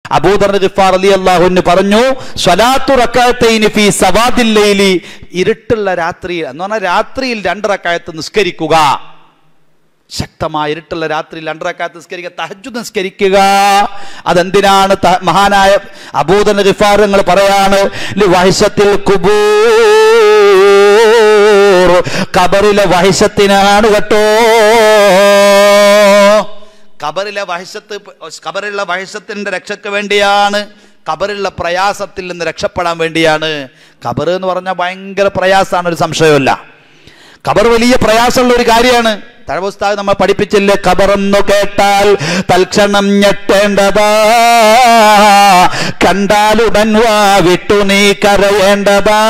അബൂദർ ഗിഫാർ അലി അള്ളാഹുവിന് പറഞ്ഞു സ്വലാത്തു റക്കായത്തൈനി ഫി സവാദിൽ ലൈലി ഇരുട്ടുള്ള രാത്രിയിൽ എന്ന് പറഞ്ഞാൽ രാത്രിയിൽ രണ്ട് റക്കായത്ത് നിസ്കരിക്കുക ശക്തമായ ഇരുട്ടുള്ള രാത്രിയിൽ രണ്ട് റക്കായത്ത് നിസ്കരിക്കുക തഹജു നിസ്കരിക്കുക അതെന്തിനാണ് ത- മഹാനായ അബൂദർ ഗിഫാർ നിങ്ങൾ പറയാണ് ലി വഹിഷത്തിൽ കുബൂർ കബറിലെ വഹിഷത്തിനാണ് കേട്ടോ കബറിലെ വഹിഷത്ത് കബറിലുള്ള വഹിഷത്തിന്റെ രക്ഷയ്ക്ക് വേണ്ടിയാണ് കബറിലുള്ള പ്രയാസത്തിൽ നിന്ന് രക്ഷപ്പെടാൻ വേണ്ടിയാണ് കബർ എന്ന് പറഞ്ഞാൽ ഭയങ്കര പ്രയാസമാണ് ഒരു സംശയമില്ല ഖബർ വലിയ പ്രയാസമുള്ള ഒരു കാര്യമാണ് തഴവുസ്താദ് നമ്മൾ പഠിപ്പിച്ചില്ലേ ഖബറെന്നു കേട്ടാൽ തൽക്ഷണം ഞെട്ടേണ്ടതാ കണ്ടാലുടൻ വാ വിട്ടു നീ കരയേണ്ടതാ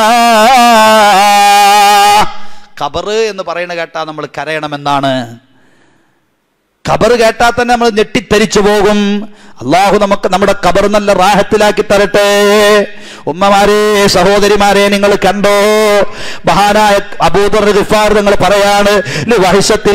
ഖബർ എന്ന് പറയുന്ന കേട്ടാൽ നമ്മൾ കരയണമെന്നാണ് ഖബർ കേട്ടാൽ തന്നെ നമ്മൾ ഞെട്ടിത്തരിച്ചു പോകും അള്ളാഹു നമുക്ക് നമ്മുടെ ഖബർ നല്ല റാഹത്തിലാക്കി തരട്ടെ ഉമ്മമാരെ സഹോദരിമാരെ നിങ്ങൾ കണ്ടോ മഹാനായ അബൂദർ ഗിഫാർ നിങ്ങൾ പറയാണ് വഹിഷത്തിൽ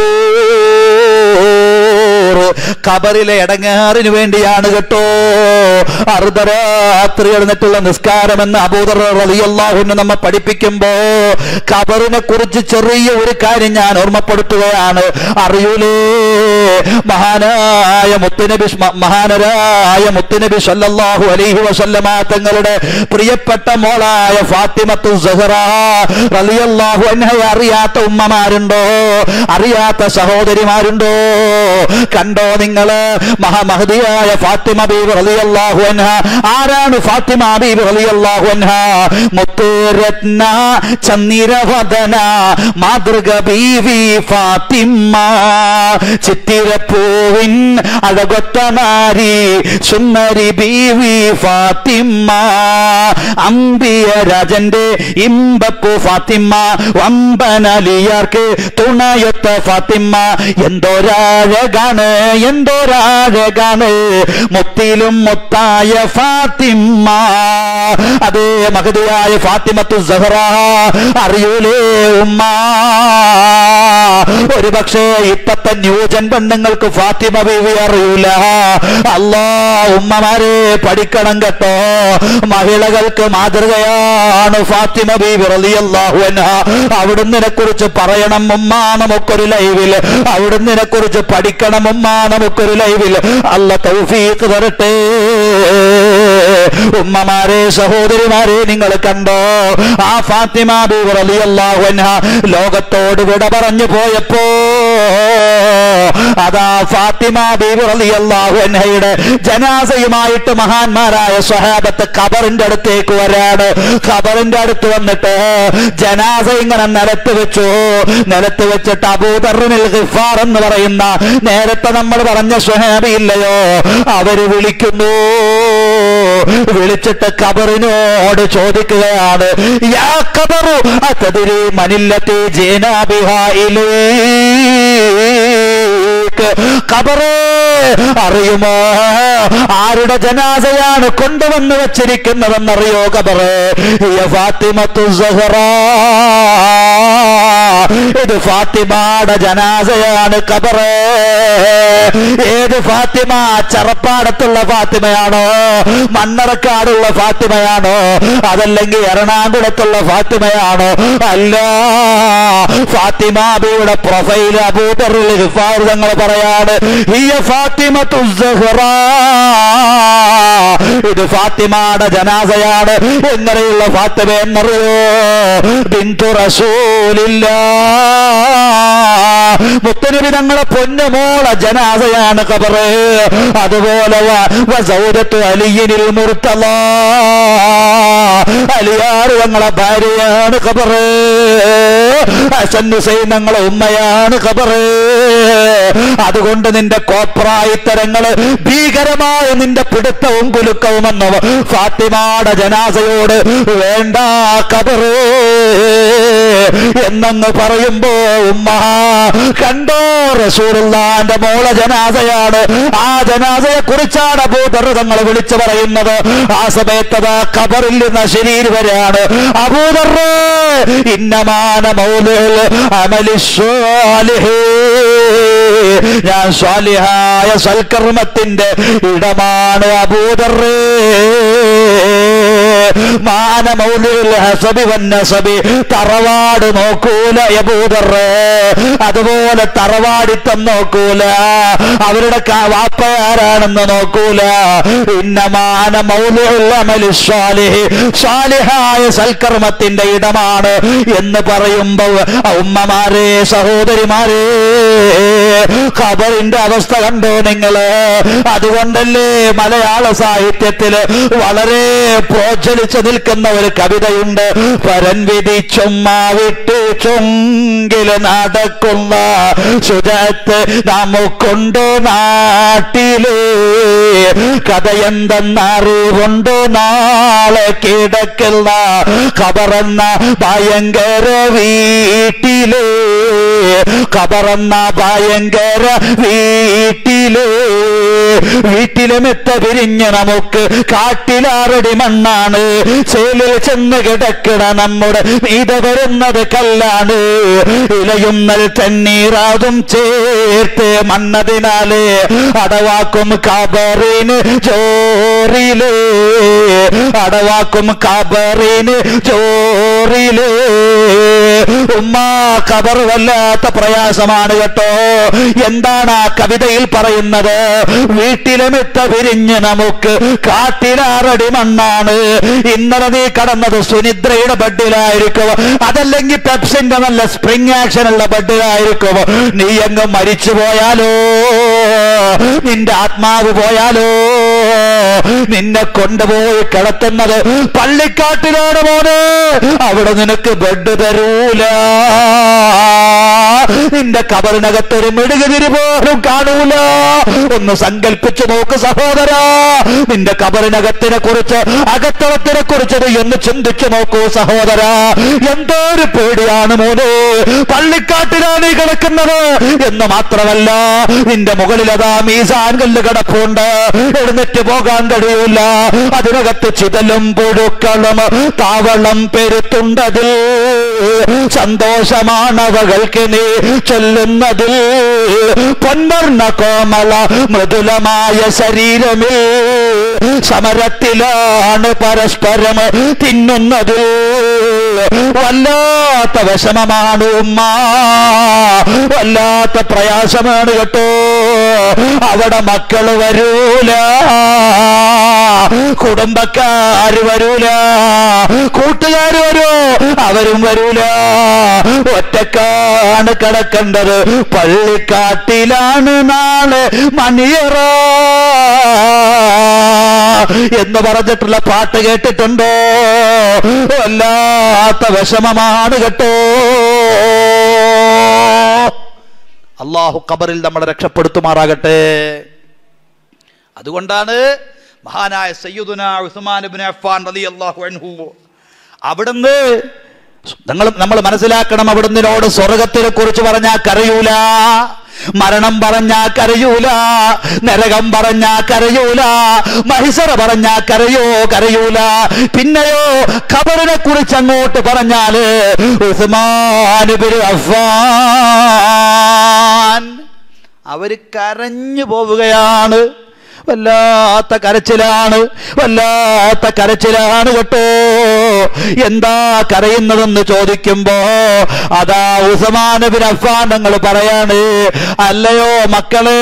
കുബൂർ ഖബറിലെ ഇടങ്ങാറിന് വേണ്ടിയാണ് കേട്ടോ അർദ്ധരാത്രി എഴുന്നിട്ടുള്ള നിസ്കാരം എന്ന് അബൂദർ റളിയല്ലാഹുവിനെ നമ്മെ പഠിപ്പിക്കുമ്പോ ഖബറിനെ കുറിച്ച് ചെറിയ ഒരു കാര്യം ഞാൻ ഓർമ്മപ്പെടുത്തുകയാണ് അറിയൂലേ മഹാനായ മുത്തുനബി മ- മഹാനരായ മുത്തുനബി സല്ലല്ലാഹു അലൈഹി വസല്ലമ തങ്ങളുടെ പ്രിയപ്പെട്ട മോളായ ഫാത്തിമത്തു സഹറ റളിയല്ലാഹു അൻഹയെ അറിയാത്ത ഉമ്മമാരുണ്ടോ അറിയാത്ത സഹോദരിമാരുണ്ടോ കണ്ടോ നിങ്ങള് മഹാമഹതിയായ ഫാത്തിമ ബീബി റളിയല്ലാഹു അൻഹ ആരാണ് ഫാത്തിമ ബീബി റളിയല്ലാഹു അൻഹ മുത്തുരത്ന ചന്ദിരവദന മാതൃക ബീവി ഫാത്തിമ ചിത്തിരപ്പൂവിൻ അഴകൊത്ത നാരി സുന്ദരി ബീവി ഫാത്തിമ അമ്പിയ രാജന്റെ ഇമ്പപ്പു ഫാത്തിമ വമ്പനലിയാർക്ക് തുണയൊത്ത ഫാത്തിമ എന്തോരാഴകാണ് എന്തോരാഴകാണ് മുത്തിലും മുത്തായ ഫാത്തിമ അതേ മഹതിയായ ഫാത്തിമത്തു സഹറ അറിയൂലേ ഉമ്മ ഒരു പക്ഷേ ഇപ്പത്തെ ന്യൂജൻ പെണ്ണുങ്ങൾക്ക് ഫാത്തിമ ബീവി അറിയൂല അല്ലാ ഉമ്മമാരെ പഠിക്കണം കേട്ടോ മഹിളകൾക്ക് മാതൃകയാണ് ഫാത്തിമ ബീവി റളിയല്ലാഹു അൻഹ അവിടുന്നിനെ കുറിച്ച് പറയണം ഉമ്മ നമുക്കൊരു ലൈവിൽ അവിടുന്നിനെ കുറിച്ച് പഠിക്കണം ഉമ്മ നമുക്കൊരു ലൈവിൽ അല്ല തൗഫീഖ് തരട്ടെ ഉമ്മമാരെ സഹോദരിമാരെ നിങ്ങൾ കണ്ടോ ആ ഫാത്തിമ ബീവി റളിയല്ലാഹു അൻഹ ലോകത്തോട് വിട പറഞ്ഞു പോയപ്പോ അതാ ഫാത്തിമ ബീബി റളിയല്ലാഹു അൻഹയുടെ ജനാസയുമായിട്ട് മഹാന്മാരായ സ്വഹാബത്ത് ഖബറിന്റെ അടുത്തേക്ക് വരാണ് ഖബറിന്റെ അടുത്ത് വന്നിട്ട് ജനാസ ഇങ്ങനെ നിലത്ത് വെച്ചു നിലത്ത് വെച്ചിട്ട് അബൂദറിനിൽ ഗിഫാർ എന്ന് പറയുന്ന നേരത്തെ നമ്മൾ പറഞ്ഞ സ്വഹാബി ഇല്ലയോ അവര് വിളിക്കുന്നു വിളിച്ചിട്ട് ഖബറിനോട് ചോദിക്കുകയാണ് യാ ഖബറു അതതിരി മനില്ലത്തെ ജേനാബിഹായിലേ ഖബറേ അറിയുമോ ആരുടെ ജനാസയാണ് കൊണ്ടുവന്ന് വച്ചിരിക്കുന്നതെന്നറിയോ ഖബറ് ഹിയ ഫാത്തിമത്തു സഹറ ഇത് ഫാത്തിമയുടെ ജനാസയാണ് ഖബറ് ഏത് ഫാത്തിമ ചറപ്പാടത്തുള്ള ഫാത്തിമയാണോ മണ്ണറക്കാടുള്ള ഫാത്തിമയാണോ അതല്ലെങ്കിൽ എറണാകുളത്തുള്ള ഫാത്തിമയാണോ അല്ല ഫാത്തിമ ബിയുടെ പ്രൊഫൈൽ അബൂദറിൽ ഹിഫാർ തങ്ങൾ പറയാണ് ഹിയ ഫാത്തിമത്തു സഹറ ഇത് ഫാത്തിമയുടെ ജനാസയാണ് എങ്ങനെയുള്ള ഫാത്തിമ എന്നറിയോ ബിന്ദു റസൂലില്ല മുത്തനബി തങ്ങളെ പൊന്നുമോള ജനാസയാണ് ഖബറ് അതുപോലെ വ- വസൗദത്തു അലിയനിൽ മുർത്തല അലിയാറ് തങ്ങളെ ഭാര്യയാണ് ഖബറ് ഹസൻ ഹുസൈൻ തങ്ങളെ ഉമ്മയാണ് ഖബറ് അതുകൊണ്ട് നിന്റെ കോപ്രായിത്തരങ്ങള് ഭീകരമായ നിന്റെ പിടുത്തവും കുലുക്കവും എന്ന് ഫാത്തിമാടെ ജനാസയോട് വേണ്ട ഖബറ് എന്നങ്ങ് പറയുമ്പോ ഉമ്മ കണ്ടോ റസൂലുള്ളാന്റെ മോളെ ജനാസയാണ് ആ ജനാസയെ കുറിച്ചാണ് അബൂദർ തങ്ങൾ വിളിച്ചു പറയുന്നത് ആ സമയത്തത് ഖബറിൽ നിന്ന് ശരീർ വരെയാണ് അബൂദർ ഇന്നമാന മൗലുൽ അമലി സ്വാലിഹീൻ ഞാൻ സ്വാലിഹായ സൽക്കർമ്മത്തിന്റെ ഇടമാണ് അബൂദറേ മാനമൗലിൽ ഹസബി വന്നസബി തറവാട് നോക്കൂല യബൂദറേ അതുപോലെ തറവാടിത്തം നോക്കൂല അവരുടെ ക- വാപ്പയാരാണെന്ന് നോക്കൂല ഇന്നമാന മൗലിഹി സ്വാലിഹായ സൽക്കർമ്മത്തിന്റെ ഇടമാണ് എന്ന് പറയുമ്പോൾ ഉമ്മമാരെ സഹോദരിമാരെ ഖബറിന്റെ അവസ്ഥ കണ്ടോ നിങ്ങള് അതുകൊണ്ടല്ലേ മലയാള സാഹിത്യത്തില് വളരെ പ്രോജ്വലിച്ചു നിൽക്കുന്ന ഒരു കവിതയുണ്ട് പരൻ വിധിച്ചുമ്മാ വിട്ട് ചൊങ്കില് നടക്കുന്ന ശുചത്ത് നമുക്കുണ്ട് നാട്ടില് കഥയെന്തെന്നറിവുണ്ട് നാളെ കിടക്കുന്ന ഖബറെന്ന ഭയങ്കര വീട്ടില് ഖബറെന്ന ഭയങ്കര വീട്ടില് വീട്ടിലുമെത്ത പിരിഞ്ഞ് നമുക്ക് കാട്ടിലാറടി മണ്ണാണ് ചേലിൽ ചെന്ന് കിടക്കണ നമ്മുടെ മീത വരുന്നത് കല്ലാണ് ഇലയുന്നൽ തണ്ണീറാതും ചേർത്ത് മണ്ണതിനാല് അടവാക്കും കബറിന് ചോറില് അടവാക്കും കബറിന് ചോറില് ഉമ്മ കബർ വല്ലാത്ത പ്രയാസമാണ് കേട്ടോ എന്താണ് ആ കവിതയിൽ പറയുന്നത് വീട്ടിലുമിത്ത പിരിഞ്ഞ് നമുക്ക് കാട്ടിലാറടി മണ്ണാണ് ഇന്നലെ നീ കടന്നത് സുനിദ്രയുടെ ബഡിലായിരിക്കും അതല്ലെങ്കിൽ പെപ്സിന്റെ നല്ല സ്പ്രിംഗ് ആക്ഷൻ ഉള്ള ബഡിലായിരിക്കും നീ അങ്ങ് മരിച്ചു പോയാലോ നിന്റെ ആത്മാവ് പോയാലോ നിന്നെ കൊണ്ടുപോയി കിടത്തുന്നത് പള്ളിക്കാട്ടിലാണ് മോനെ അവിടെ നിനക്ക് ബെഡ് തരൂല നിന്റെ കബറിനകത്തൊരു മെഴുകുതിരി പോലും കാണൂല ഒന്ന് സങ്കല്പിച്ചു നോക്ക് സഹോദര നിന്റെ കബറിനകത്തിനെ കുറിച്ച് അകത്തളത്തിനെ കുറിച്ച് നീ ഒന്ന് ചിന്തിച്ചു നോക്കൂ സഹോദര എന്തോ ഒരു പേടിയാണ് മോനെ പള്ളിക്കാട്ടിലാണ് ഈ കിടക്കുന്നത് എന്ന് മാത്രമല്ല നിന്റെ മുകളിൽ അതാ മീസാൻ കല്ല് കിടപ്പുണ്ട് എഴുന്നേറ്റ് പോകാൻ കഴിയൂല അതിനകത്ത് ചിതലും പുഴുക്കളും താവളം പെരുത്തുണ്ടതിൽ സന്തോഷമാണവകൾക്ക് നീ ചൊല്ലുന്നതിൽ പൊന്നർണ കോമള മൃദുലമായ ശരീരമിൽ സമരത്തിലാണ് പരസ്പരം തിന്നുന്നതിൽ വല്ലാത്ത വിഷമമാണ് ഉമ്മ വല്ലാത്ത പ്രയാസമാണ് കേട്ടോ അവിടെ മക്കള് വരൂല കുടുംബക്കാര് വരൂല കൂട്ടുകാര് വരൂ അവരും വരൂല ഒറ്റക്കാണ് കിടക്കേണ്ടത് പള്ളിക്കാട്ടിലാണ് നാളെ മണിയറ എന്ന് പറഞ്ഞിട്ടുള്ള പാട്ട് കേട്ടിട്ടുണ്ടോ വല്ലാത്ത വിഷമമാണ് കേട്ടോ അള്ളാഹു ഖബറിൽ നമ്മളെ രക്ഷപ്പെടുത്തുമാറാകട്ടെ അതുകൊണ്ടാണ് മഹാനായ സയ്യിദുന ഉസ്മാൻ ഇബ്നു അഫ്ഫാൻ റളിയല്ലാഹു അൻഹു അവിടുന്ന് നിങ്ങൾ നമ്മൾ മനസ്സിലാക്കണം അവിടുന്നിനോട് സ്വർഗത്തിനെ കുറിച്ച് പറഞ്ഞാൽ കരയൂല മരണം പറഞ്ഞാ കരയൂല നരകം പറഞ്ഞാ കരയൂല മഹിസറ പറഞ്ഞാ കരയോ കരയൂല പിന്നെയോ ഖബറിനെ കുറിച്ച് അങ്ങോട്ട് പറഞ്ഞാല് ഉസ്മാൻ ഇബ്നു അഫ്ഫാൻ അവര് കരഞ്ഞു പോവുകയാണ് വല്ലാത്ത കരച്ചിലാണ് വല്ലാത്ത കരച്ചിലാണ് കേട്ടോ എന്താ കരയുന്നതെന്ന് ചോദിക്കുമ്പോ അതാ ഉസമാൻ ബിൻ അഫ്ഫാൻ നിങ്ങൾ പറയാണ് അല്ലയോ മക്കളെ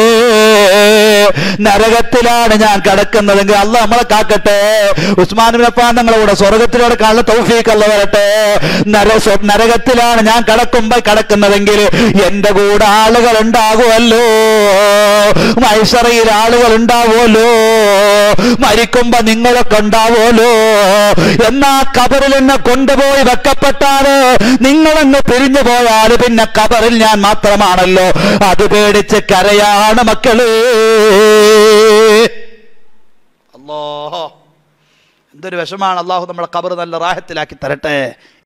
നരകത്തിലാണ് ഞാൻ കിടക്കുന്നതെങ്കിൽ അല്ല നമ്മളെ കാക്കട്ടെ ഉസ്മാൻ ബിൻ അഫ്ഫാൻ നിങ്ങളെ കൂടെ സ്വർഗത്തിലൂടെ കാണുന്ന തൗഫീഖ് അല്ല വരട്ടെ നര സ്വ- നരകത്തിലാണ് ഞാൻ കിടക്കുമ്പോ കിടക്കുന്നതെങ്കിൽ എന്റെ കൂടെ ആളുകൾ ഉണ്ടാകുമല്ലോ മൈസറയിൽ ആളുകൾ ഉണ്ടാവുമല്ലോ മരിക്കുമ്പോ നിങ്ങളൊക്കെ ഉണ്ടാവുമല്ലോ എന്നാ കബറിൽ എന്നെ കൊണ്ടുപോയി വെക്കപ്പെട്ടാല് നിങ്ങളെന്ന് പിരിഞ്ഞു പോയാൽ പിന്നെ കബറിൽ ഞാൻ മാത്രമാണല്ലോ അത് പേടിച്ച് കരയാണ് മക്കള് അല്ലോ എന്തൊരു വിഷമാണ് അള്ളാഹു നമ്മളെ കബർ നല്ല റാഹത്തിലാക്കി തരട്ടെ